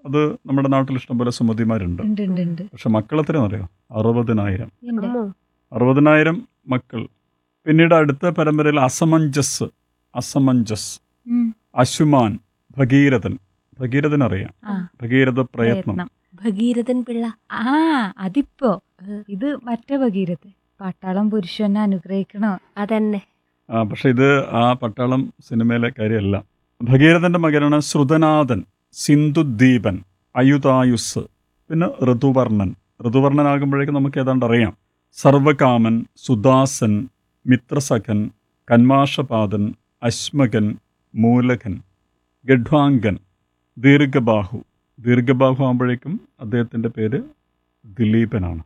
അത് നമ്മുടെ നാട്ടിൽ ഇഷ്ടംപോലെ സുമതിമാരുണ്ട് ഉണ്ട് ഉണ്ട് ഉണ്ട് പക്ഷെ മക്കൾ എത്രയാണെന്ന് അറിയോ അറുപതിനായിരം ഉണ്ട്. അമ്മോ. അറുപതിനായിരം മക്കൾ പിന്നീട് അടുത്ത പരമ്പരയിൽ അസമഞ്ജസ് അസമഞ്ജസ് ഉം. അശുമാൻ ഭഗീരഥൻ ഭഗീരഥൻ അറിയാം ആ, ഭഗീരഥ പ്രയത്നം പ്രയത്നം ഭഗീരഥൻ പിള്ള ആ അതിപ്പോ ഉം. ഇത് മറ്റേ ഭഗീരഥ് പട്ടാളം പുരുഷനെ അനുഗ്രഹിക്കണോ അതന്നെ ആ പക്ഷെ ഇത് ആ പട്ടാളം സിനിമയിലെ കാര്യമല്ല ഭഗീരഥന്റെ മകനാണ് ശ്രുതനാഥൻ സിന്ധുദ്ദീപൻ അയുതായുസ് പിന്നെ ഋതുവർണൻ ഋതുവർണനാകുമ്പോഴേക്കും നമുക്ക് ഏതാണ്ട് അറിയാം സർവകാമൻ സുദാസൻ മിത്രസഖൻ കന്മാഷപാദൻ അശ്മകൻ മൂലകൻ ഗഡ്വാങ്കൻ ദീർഘബാഹു ദീർഘബാഹു ആകുമ്പോഴേക്കും അദ്ദേഹത്തിൻ്റെ പേര് ദിലീപനാണ്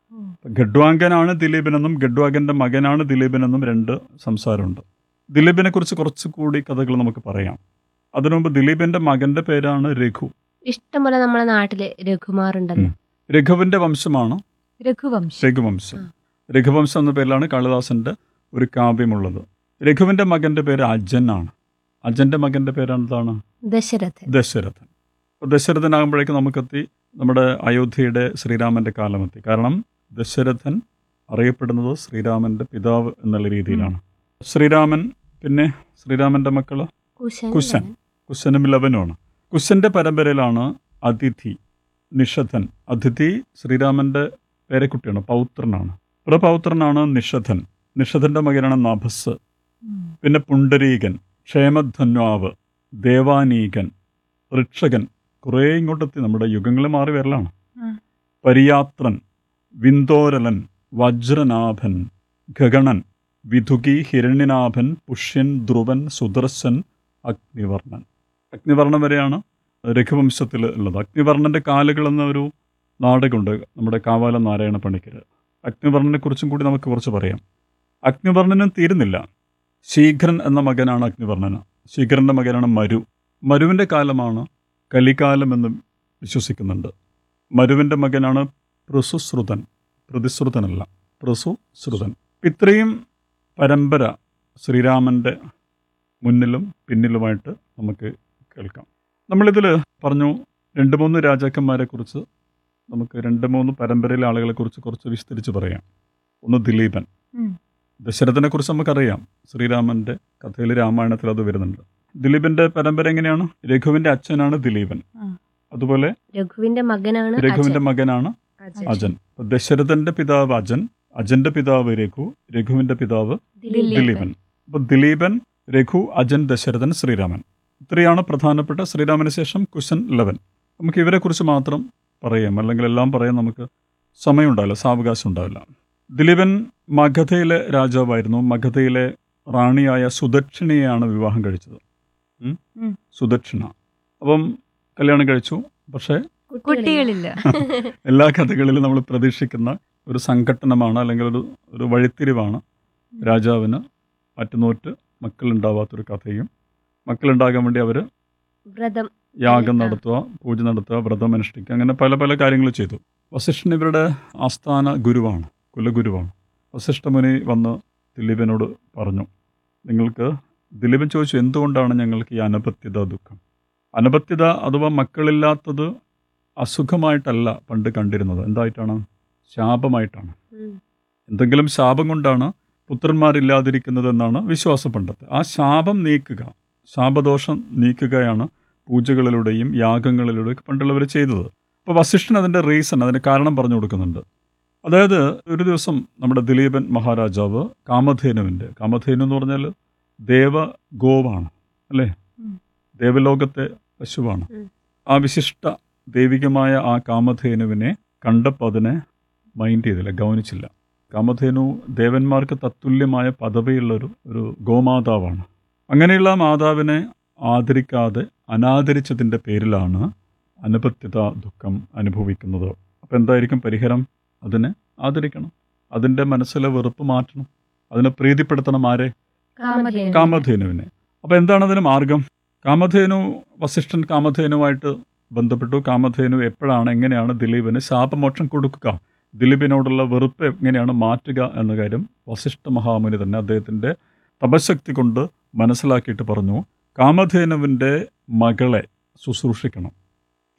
ഗഡ്വാങ്കനാണ് ദിലീപനെന്നും ഗഡ്വാങ്കൻ്റെ മകനാണ് ദിലീപനെന്നും രണ്ട് സംസാരമുണ്ട് ദിലീപിനെ കുറിച്ച് കുറച്ചുകൂടി കഥകൾ നമുക്ക് പറയാം അതിനു മുമ്പ് ദിലീപിന്റെ മകന്റെ പേരാണ് രഘു ഇഷ്ടംപോലെ നമ്മളെ നാട്ടില് രഘുമാർ ഉണ്ടല്ലോ രഘുവിന്റെ വംശമാണ് രഘുവംശം രഘുവംശം ആ. രഘുവംശം എന്ന പേരിലാണ് കാളിദാസന്റെ ഒരു കാവ്യമുള്ളത് രഘുവിന്റെ മകന്റെ പേര് അജനാണ് അജന്റെ മകന്റെ പേരാണ് എന്താണ് ദശരഥൻ ദശരഥൻ അപ്പോൾ ദശരഥനാകുമ്പോഴേക്കും നമുക്കെത്തി നമ്മുടെ അയോധ്യയുടെ ശ്രീരാമന്റെ കാലമെത്തി കാരണം ദശരഥൻ അറിയപ്പെടുന്നത് ശ്രീരാമന്റെ പിതാവ് എന്നുള്ള രീതിയിലാണ് ശ്രീരാമൻ പിന്നെ ശ്രീരാമന്റെ മക്കള് കുശൻ കുശൻ. കുശനും ലവനുമാണ് കുശന്റെ പരമ്പരയിലാണ് അതിഥി നിഷധൻ അതിഥി ശ്രീരാമന്റെ പേരക്കുട്ടിയാണ് പൗത്രനാണ് പ്രപൗത്രനാണ് നിഷധൻ നിഷധന്റെ മകനാണ് നഭസ് ഉം. പിന്നെ പുണ്ടരീകൻ ക്ഷേമധന്വാവ് ദേവാനീകൻ ഋക്ഷകൻ കുറേ ഇങ്ങോട്ടെത്തി നമ്മുടെ യുഗങ്ങൾ മാറി വരലാണ് ആ. പരിയാത്രൻ വിന്തോരലൻ വജ്രനാഭൻ ഗഗണൻ വിധുകി ഹിരണ്യനാഭൻ പുഷ്യൻ ധ്രുവൻ സുദർശൻ അഗ്നിവർണ്ണൻ അഗ്നിവർണ്ണൻ വരെയാണ് രഘുവംശത്തിൽ ഉള്ളത് അഗ്നിവർണ്ണന്റെ കാലുകൾ എന്ന ഒരു നാടകമുണ്ട് നമ്മുടെ കാവാലം നാരായണ പണിക്കർ അഗ്നിവർണ്ണനെ കുറിച്ചും കൂടി നമുക്ക് കുറച്ച് പറയാം അഗ്നിവർണ്ണനും തീരുന്നില്ല ശീഘ്രൻ എന്ന മകനാണ് അഗ്നിവർണ്ണന ശീഘ്രന്റെ മകനാണ് മരു മരുവിൻ്റെ കാലമാണ് കലികാലം എന്ന് വിശ്വസിക്കുന്നുണ്ട് മരുവിൻ്റെ മകനാണ് പൃസുശ്രുതൻ പ്രതിശ്രുതനല്ല പൃസുശ്രുതൻ ഇത്രയും പരമ്പര ശ്രീരാമൻ്റെ മുന്നിലും പിന്നിലുമായിട്ട് നമുക്ക് കേൾക്കാം നമ്മളിതിൽ പറഞ്ഞു രണ്ട് മൂന്ന് രാജാക്കന്മാരെ കുറിച്ച് നമുക്ക് രണ്ട് മൂന്ന് പരമ്പരയിലെ ആളുകളെ കുറിച്ച് കുറച്ച് വിസ്തരിച്ച് പറയാം ഒന്ന് ദിലീപൻ ഉം. ദശരഥനെ കുറിച്ച് നമുക്കറിയാം ശ്രീരാമന്റെ കഥയിൽ രാമായണത്തിൽ അത് വരുന്നുണ്ട് ദിലീപിന്റെ പരമ്പര എങ്ങനെയാണ് രഘുവിന്റെ അച്ഛനാണ് ദിലീപൻ ആ. അതുപോലെ രഘുവിന്റെ മകനാണ് രഘുവിന്റെ അജൻ. മകനാണ് അജൻ. അജൻ അപ്പൊ ദശരഥന്റെ പിതാവ് അജൻ അജന്റെ പിതാവ് രഘു രഘുവിന്റെ പിതാവ് ദിലീപൻ. ദിലീപൻ അപ്പൊ ദിലീപൻ രഘു അജൻ ദശരഥൻ ശ്രീരാമൻ ഇത്രയാണ് പ്രധാനപ്പെട്ട ശ്രീരാമന് ശേഷം കുശൻ ലവൻ നമുക്ക് ഇവരെ കുറിച്ച് മാത്രം പറയാം അല്ലെങ്കിൽ എല്ലാം പറയാൻ നമുക്ക് സമയമുണ്ടാവില്ല സാവകാശം ഉണ്ടാവില്ല ദിലീപൻ മഗധയിലെ രാജാവായിരുന്നു മഗധയിലെ റാണിയായ സുദക്ഷിണയെയാണ് വിവാഹം കഴിച്ചത് ഉം? ഉം. സുദക്ഷിണ അപ്പം കല്യാണം കഴിച്ചു പക്ഷേ കുട്ടികളില്ല എല്ലാ കഥകളിലും നമ്മൾ പ്രതീക്ഷിക്കുന്ന ഒരു സംഘട്ടനമാണ് അല്ലെങ്കിൽ ഒരു ഒരു വഴിത്തിരിവാണ് രാജാവിന് മറ്റുനോറ്റ് മക്കളുണ്ടാവാത്തൊരു കഥയും മക്കളുണ്ടാകാൻ വേണ്ടി അവർ വ്രതം യാഗം ആ. നടത്തുക പൂജ നടത്തുക വ്രതം അനുഷ്ഠിക്കുക അങ്ങനെ പല പല കാര്യങ്ങൾ ചെയ്തു വസിഷ്ഠൻ ഇവരുടെ ആസ്ഥാന ഗുരുവാണ് കുലഗുരുവാണ് വസിഷ്ഠമുനി വന്ന് ദിലീപനോട് പറഞ്ഞു നിങ്ങൾക്ക് ദിലീപൻ ചോദിച്ചു എന്തുകൊണ്ടാണ് ഞങ്ങൾക്ക് ഈ അനപത്യത ദുഃഖം അനപത്യത അഥവാ മക്കളില്ലാത്തത് അസുഖമായിട്ടല്ല പണ്ട് കണ്ടിരുന്നത് എന്തായിട്ടാണ് ശാപമായിട്ടാണ് ഉം. എന്തെങ്കിലും ശാപം കൊണ്ടാണ് പുത്രന്മാരില്ലാതിരിക്കുന്നത് എന്നാണ് വിശ്വാസം പണ്ടത്തെ ആ ശാപം നീക്കുക ശാപദോഷം നീക്കുകയാണ് പൂജകളിലൂടെയും യാഗങ്ങളിലൂടെയും പണ്ടുള്ളവർ ചെയ്തത് അപ്പോൾ വസിഷ്ഠൻ അതിൻ്റെ റീസൺ അതിൻ്റെ കാരണം പറഞ്ഞു കൊടുക്കുന്നുണ്ട് അതായത് ഒരു ദിവസം നമ്മുടെ ദിലീപൻ മഹാരാജാവ് കാമധേനുവിൻ്റെ കാമധേനു എന്ന് പറഞ്ഞാൽ ദേവഗോവാണ് അല്ലേ ഉം. ദേവലോകത്തെ പശുവാണ് ഉം. ആ വിശിഷ്ട ദൈവികമായ ആ കാമധേനുവിനെ കണ്ടപ്പോൾ അതിനെ മൈൻഡ് ചെയ്തില്ല ഗൗനിച്ചില്ല കാമധേനു ദേവന്മാർക്ക് തത്തുല്യമായ പദവിയുള്ളൊരു ഒരു ഗോമാതാവാണ് അങ്ങനെയുള്ള ആ മാതാവിനെ ആദരിക്കാതെ അനാദരിച്ചതിൻ്റെ പേരിലാണ് അനുപത്യത ദുഃഖം അനുഭവിക്കുന്നത് അപ്പം എന്തായിരിക്കും പരിഹാരം അതിനെ ആദരിക്കണം അതിൻ്റെ മനസ്സിലെ വെറുപ്പ് മാറ്റണം അതിനെ പ്രീതിപ്പെടുത്തണം ആരെ കാമധേനു. കാമധേനുവിനെ അപ്പോൾ എന്താണ് അതിന് മാർഗം കാമധേനു വസിഷ്ഠൻ കാമധേനുമായിട്ട് ബന്ധപ്പെട്ടു കാമധേനു എപ്പോഴാണ് എങ്ങനെയാണ് ദിലീപിന് ശാപമോക്ഷം കൊടുക്കുക ദിലീപിനോടുള്ള വെറുപ്പ് എങ്ങനെയാണ് മാറ്റുക എന്ന കാര്യം വസിഷ്ഠ മഹാമുനി തന്നെ അദ്ദേഹത്തിൻ്റെ തപശക്തി കൊണ്ട് മനസ്സിലാക്കിയിട്ട് പറഞ്ഞു കാമധേനുവിൻ്റെ മകളെ ശുശ്രൂഷിക്കണം